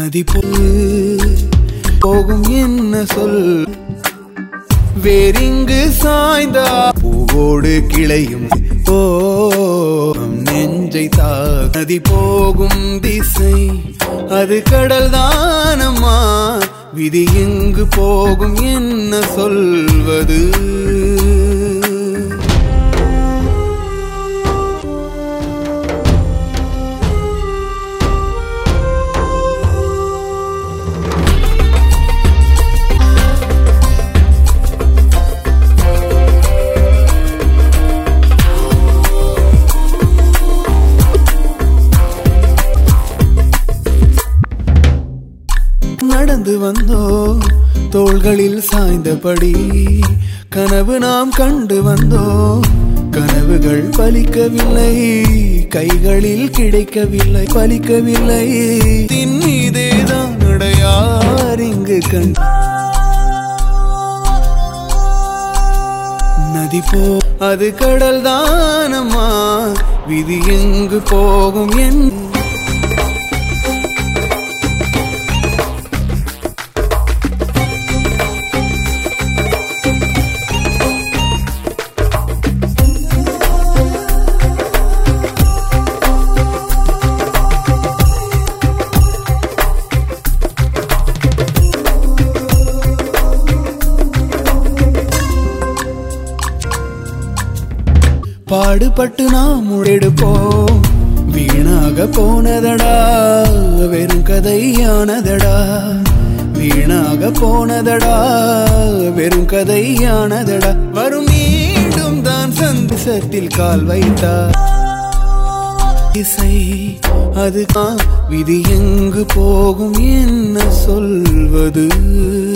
நதி போல் போகும் என்ன சொல் வேறிங்கு சாய்ந்த பூவோடு கிளையும் ஓ நெஞ்சை தா நதி போகும் திசை அது கடல் தானம்மா விதி எங்கு போகும் என்ன சொல்வது நடந்து வந்தோம் தோள்களில் சாய்ந்தபடி கனவு நாம் கண்டு வந்தோம் கனவுகள் பலிக்கவில்லை கைகளில் கிடைக்கவில்லை பலிக்கவில்லை தின்மீதேதான் நடையார் இங்கு கண் நதி போ அது கடல் தானம்மா விதி எங்கு போகும் என் பாடுபட்டு நாம் முழெடுப்போம் வீணாக போனதடா வெறும் கதையானதடா வீணாக போனதடா வெறும் கதையானதடா வரும் மீண்டும் தான் சந்தசத்தில் கால் வைத்தார் இசை அது விதி எங்கு போகும் என்ன சொல்வது